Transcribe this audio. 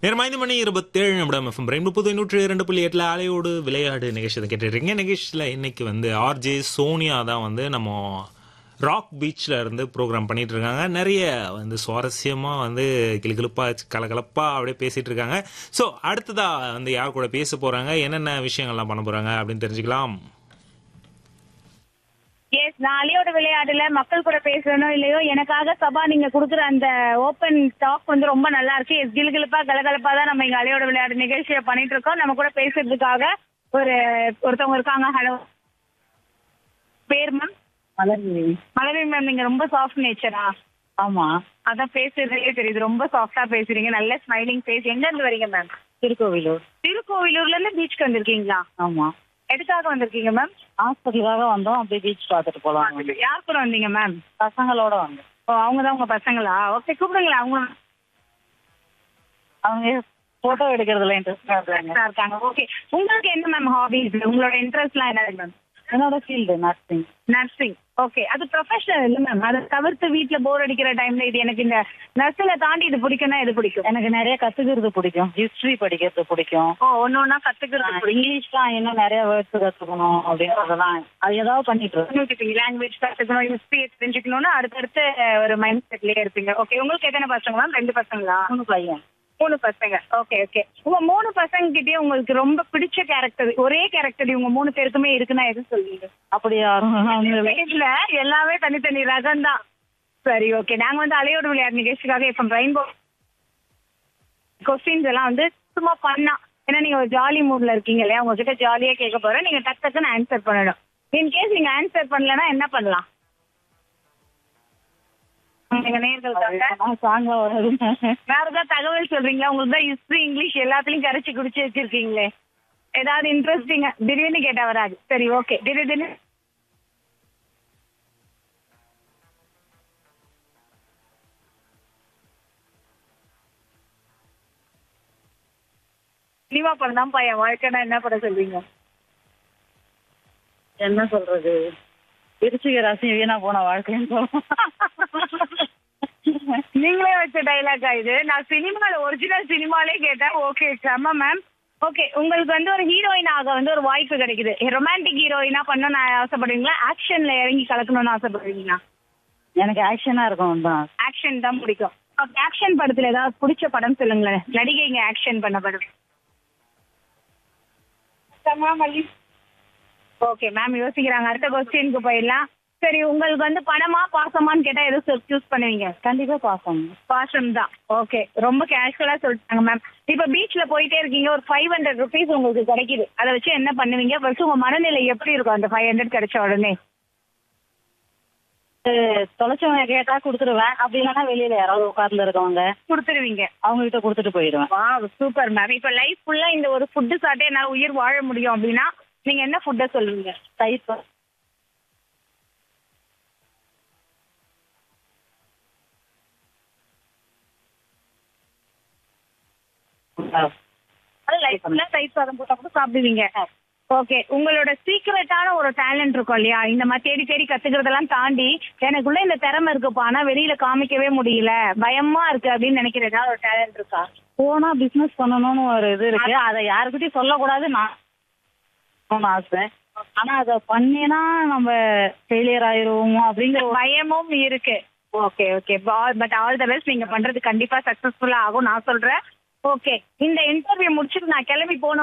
நேரம் ஐந்து மணி இருபத்தேழு நிமிடம் எஃப்எம் பிரைம் முப்பது நூற்றி இரண்டு புள்ளி எட்டில் ஆலையோடு விளையாடு நிகழ்ச்சியை கேட்டுருக்கீங்க நிகழ்ச்சியில் இன்னைக்கு வந்து ஆர்ஜே சோனியா தான் வந்து நம்ம ராக் பீச்சில் இருந்து ப்ரோக்ராம் பண்ணிட்டு இருக்காங்க நிறைய வந்து சுவாரஸ்யமாக வந்து கிளுகிளுப்பாக கலகலப்பாக அப்படியே பேசிட்டு இருக்காங்க ஸோ அடுத்ததா வந்து யார் கூட பேச போறாங்க என்னென்ன விஷயங்கள்லாம் பண்ண போறாங்க அப்படின்னு தெரிஞ்சுக்கலாம் எஸ் நான் அலியோட விளையாடுல மக்கள் கூட பேசணும் இல்லையோ எனக்காக சபா நீங்க குடுக்குற அந்த ஓபன் டாக் வந்து ரொம்ப நல்லா இருக்கு எஸ் கிலுகிலுப்பா கலகலப்பா தான் நம்ம இங்க அலியோட விளையாடு நிகழ்ச்சியை பண்ணிட்டு இருக்கோம் நம்ம கூட பேசுறதுக்காக ஒரு ஒருத்தவங்க இருக்காங்க ஹலோ பேர் மேம் மலர்விழி மலரி மேம் நீங்க ரொம்ப சாஃப்ட் நேச்சரா ஆமா அதான் பேசுறதுலயே தெரியுது ரொம்ப சாஃப்டா பேசுறீங்க நல்ல ஸ்மைலிங் ஃபேஸ் எங்க இருந்து வரீங்க மேம் திருக்கோவிலூர் திருக்கோவிலூர்ல இருந்து பீச்சுக்கு வந்திருக்கீங்களா ஆமா எதுக்காக வந்திருக்கீங்க மேம் ஹாஸ்பிட்டலுக்காக வந்தோம் அப்படியே பீச் பார்த்துட்டு போலாம் யார் கூட வந்தீங்க மேம் பசங்களோட வந்தோம் ஓ அவங்க தான் உங்க பசங்களா ஓகே கூப்பிடுங்களா அவங்க அவங்க போட்டோ எடுக்கிறதுல இன்ட்ரெஸ்டா இருக்காங்க நல்லா இருக்காங்க ஓகே உங்களுக்கு என்ன மேம் ஹாபிஸ் உங்களோட இன்ட்ரெஸ்ட்லாம் என்ன மேம் என்னோட ஃபீல்டு நர்சிங் நர்சிங் ஓகே அது ப்ரொஃபஷனல் இல்ல மேம் அதை தவிர்த்து வீட்ல போர் அடிக்கிற டைம்ல இது எனக்கு இந்த நர்சிங்கை தாண்டி இது பிடிக்கும்னா இது பிடிக்கும் எனக்கு நிறைய கத்துக்கிறது பிடிக்கும் ஹிஸ்டரி படிக்கிறது பிடிக்கும் ஓ ஒன்னு ஒன்னா கத்துக்கிறது பிடிக்கும் இங்கிலீஷ்லாம் இன்னும் நிறைய வேர்ட்ஸ் கத்துக்கணும் அப்படின்றதெல்லாம் அது ஏதாவது பண்ணிட்டு இருக்கேன் உங்களுக்கு லாங்குவேஜ் கத்துக்கணும் ஹிஸ்டரி தெரிஞ்சுக்கணும்னு அடுத்தடுத்து ஒரு மைண்ட் செட்லயே இருப்பீங்க ஓகே உங்களுக்கு எத்தனை பசங்க மேம் ரெண்டு பசங்களா மூணு பையன் மூணு பசங்க ஓகே ஓகே உங்க மூணு பசங்க கிட்டயே உங்களுக்கு ரொம்ப பிடிச்ச கேரக்டர் ஒரே கேரக்டர் இவங்க மூணு பேருக்குமே இருக்குன்னா எது சொல்லுவீங்க அப்படி யாரும் அவங்க இல்ல எல்லாமே தனித்தனி ரகம் தான் சரி ஓகே நாங்க வந்து அலையோடு விளையாட்டு நிகழ்ச்சிக்காக இப்ப ரெயின்போ கொஸ்டின்ஸ் எல்லாம் வந்து சும்மா பண்ணா ஏன்னா நீங்க ஒரு ஜாலி மூட்ல இருக்கீங்க இல்லையா உங்ககிட்ட ஜாலியா கேட்க போறேன் நீங்க டக் டக்குன்னு ஆன்சர் பண்ணணும் இன் கேஸ் நீங்க ஆன்சர் பண்ணலன்னா என்ன பண்ணலாம் நீங்க நேர்களுக்காக சாங்கா வரும் வேற ஏதாவது தகவல் சொல்றீங்களா உங்களுக்கு தான் ஹிஸ்டரி இங்கிலீஷ் எல்லாத்துலயும் கரைச்சி குடிச்சு வச்சிருக்கீங்களே ஏதாவது இன்ட்ரெஸ்டிங்கா திடீர்னு கேட்டா வராது சரி ஓகே திடீர்னு சினிமா படம் தான் என் வாழ்க்கைனா என்ன படம் சொல்வீங்க என்ன சொல்றது விருச்சிக ராசி வீணா போன வாழ்க்கைன்னு சொல்லுவோம் நீங்களே வச்ச டைலாக்கா இது நான் சினிமால ஒரிஜினல் சினிமாலே கேட்டேன் ஓகே செம்ம மேம் ஓகே உங்களுக்கு வந்து ஒரு ஹீரோயின் ஆக வந்து ஒரு வாய்ப்பு கிடைக்குது ரொமான்டிக் ஹீரோயினா பண்ணணும்னு ஆசைப்படுவீங்களா ஆக்ஷன்ல இறங்கி கலக்கணும்னு ஆசைப்படுவீங்களா எனக்கு ஆக்ஷனா இருக்கும் தான் ஆக்ஷன் தான் பிடிக்கும் ஓகே ஆக்ஷன் படத்துல ஏதாவது பிடிச்ச படம் சொல்லுங்களேன் நடிகைங்க ஆக்ஷன் பண்ண படம் ஓகே மேம் யோசிக்கிறாங்க அடுத்த கொஸ்டினுக்கு போயிடலாம் சரி உங்களுக்கு வந்து பணமா பாசமான்னு கேட்டா எது சூஸ் பண்ணுவீங்க கண்டிப்பா பாசம் பாசம் தான் ஓகே ரொம்ப கேஷுவலா சொல்லிட்டாங்க மேம் இப்ப பீச்ல போயிட்டே இருக்கீங்க ஒரு ஃபைவ் ஹண்ட்ரட் ருபீஸ் உங்களுக்கு கிடைக்குது அதை வச்சு என்ன பண்ணுவீங்க ஃபர்ஸ்ட் உங்க மனநிலை எப்படி இருக்கும் அந்த ஃபைவ் ஹண்ட்ரட் கிடைச்ச உடனே தொலைச்சவங்க கேட்டா கொடுத்துருவேன் அப்படி இல்லைன்னா வெளியில யாராவது உட்கார்ந்து இருக்கவங்க கொடுத்துருவீங்க அவங்க கிட்ட கொடுத்துட்டு போயிடுவேன் வா சூப்பர் மேம் இப்ப லைஃப் ஃபுல்லா இந்த ஒரு ஃபுட்டு சாப்பிட்டே என்னால உயிர் வாழ முடியும் அப்படின்னா நீங்க என்ன ஃபுட்டை சொல்லுவீங்க தயிர் ப- அது லைஃப் ஃபுல்லா தயிர் சாதம் போட்டா கூட சாப்பிடுவீங்க ஓகே உங்களோட சீக்ரெட்டான ஒரு டேலண்ட் இருக்கும் இல்லையா இந்த மாதிரி தேடி தேடி கத்துக்கிறதெல்லாம் தாண்டி எனக்குள்ள இந்த திறமை இருக்குப்பா ஆனா வெளியில காமிக்கவே முடியல பயமா இருக்கு அப்படின்னு நினைக்கிற ஏதாவது ஒரு டேலண்ட் இருக்கா போனா பிசினஸ் பண்ணணும்னு ஒரு இது இருக்கு அதை யாருக்கிட்டையும் சொல்லக்கூடாது நான் பண்ணணும்னு ஆசை ஆனா அதை பண்ணினா நம்ம ஃபெயிலியர் ஆயிருவோமோ அப்படிங்கிற ஒரு பயமும் இருக்கு okay okay but all the best நீங்க பண்றது கண்டிப்பா சக்சஸ்ஃபுல்லா ஆகும் நான் சொல்றேன் ஓகே இந்த இன்டர்வியூ முடிச்சுட்டு நான் கிளம்பி போகணும்